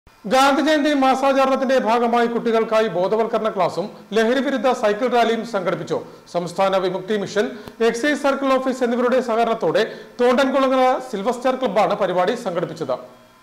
ഗാന്ധി ജയന്തി മാസാചരണത്തിന്റെ ഭാഗമായി കുട്ടികൾക്കായി ബോധവൽക്കരണ ക്ലാസും ലഹരി വിരുദ്ധ സൈക്കിൾ റാലിയും സംഘടിപ്പിച്ചു സംസ്ഥാന Vimukthi mission excise circle office എന്നിവരുടെ സഹകരണത്തോടെ തോണ്ടൻകുളങ്ങര സിൽവർ സ്റ്റാർ ക്ലബ്ബാണ് പരിപാടി സംഘടിപ്പിച്ചത്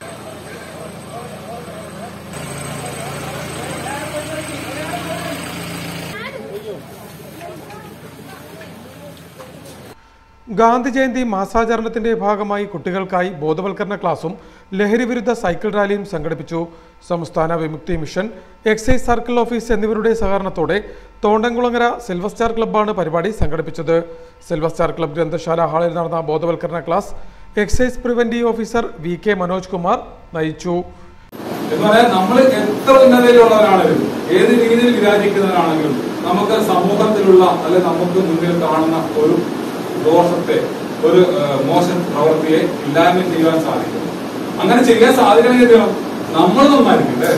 ഗാന്ധി ജയന്തി മാസാചരണത്തിന്റെ ഭാഗമായി കുട്ടികൾക്കായി ബോധവൽക്കരണ ക്ലാസും ലഹരി വിരുദ്ധ സൈക്കിൾ റാലിയും സംഘടിപ്പിച്ചു സംസ്ഥാന Vimukthi mission excise circle office എന്നിവരുടെ സഹകരണത്തോടെ തോണ്ടംകുളങ്ങര സിൽവർ സ്റ്റാർ ക്ലബ്ബാണ് പരിപാടി സംഘടിപ്പിച്ചത് സിൽവർ സ്റ്റാർ ക്ലബ്ബ് ഗ്രന്ഥശാല ഹാളിൽ നടന്ന ബോധവൽക്കരണ class excise preventive officer V K Manoj Kumar നയിച്ചു എന്ന് പറയാൻ നമ്മൾ എത്ര ഉന്നതയിലുള്ളവരാണെങ്കിലും ഏത് രീതിയിൽ വിരാജിക്കുന്നവരാണെങ്കിലും നമുക്ക് സമൂഹത്തിലുള്ള അല്ലെ നമുക്ക് മുന്നിൽ കാണുന്ന ഒരു ദോഷത്തെ ഒരു ആ, മോശം പ്രവൃത്തിയെ ഇല്ലായ്മ ചെയ്യാൻ സാധിക്കും അങ്ങനെ ചെയ്യാൻ സാധിക്കണമെങ്കിൽ എന്ത് ചെയ്യണം നമ്മൾ നന്നായിരിക്കില്ലേ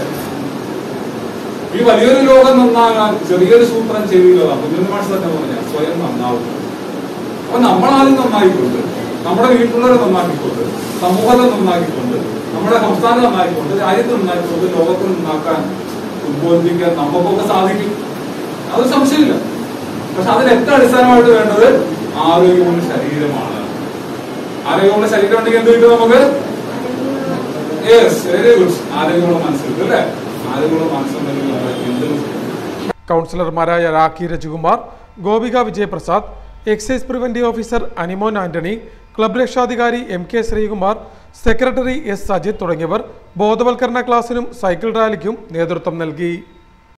ഈ വലിയൊരു ലോകം നന്നാകാൻ ചെറിയൊരു സൂത്രം ചെയ്തില്ലതാണ് കുഞ്ഞു മാഷ് തന്നെ പറഞ്ഞ സ്വയം നന്നാവും അപ്പൊ നമ്മളാദ്യം നന്നായിക്കൊണ്ട് നമ്മുടെ വീട്ടിലുള്ളവരെ നന്നാക്കിക്കൊണ്ട് സമൂഹത്തെ നന്നാക്കിക്കൊണ്ട് നമ്മുടെ സംസ്ഥാനം നന്നാക്കിക്കൊണ്ട് രാജ്യത്ത് നന്നാക്കിക്കൊണ്ട് ലോകത്തിൽ നന്നാക്കാൻ ഉദ്ബോധിപ്പിക്കാൻ നമുക്കൊക്കെ സാധിക്കും അത് സംശയമില്ല പക്ഷെ അതിന് ഏറ്റവും അടിസ്ഥാനമായിട്ട് വേണ്ടത് ആരോഗ്യമുള്ള ശരീരമാണ് ആരോഗ്യമുള്ള ശരീരം ഉണ്ടെങ്കിൽ എന്ത് കിട്ടും നമുക്ക് യെസ് വെരി ഗുഡ് ആരോഗ്യമുള്ള മനസ്സ് കിട്ടും അല്ലേ ആരോഗ്യമുള്ള മനസ്സുണ്ടെങ്കിൽ നമ്മൾ എന്തും ചെയ്യും. കൗൺസിലർമാരായ Rakhi Rajukumar Gopika Vijayaprasad excise preventive officer Animon Antony club രക്ഷാധികാരി M K Sreekumar secretary S Sajith തുടങ്ങിയവർ ബോധവൽക്കരണ ക്ലാസിനും സൈക്കിൾ റാലിക്കും നേതൃത്വം നൽകി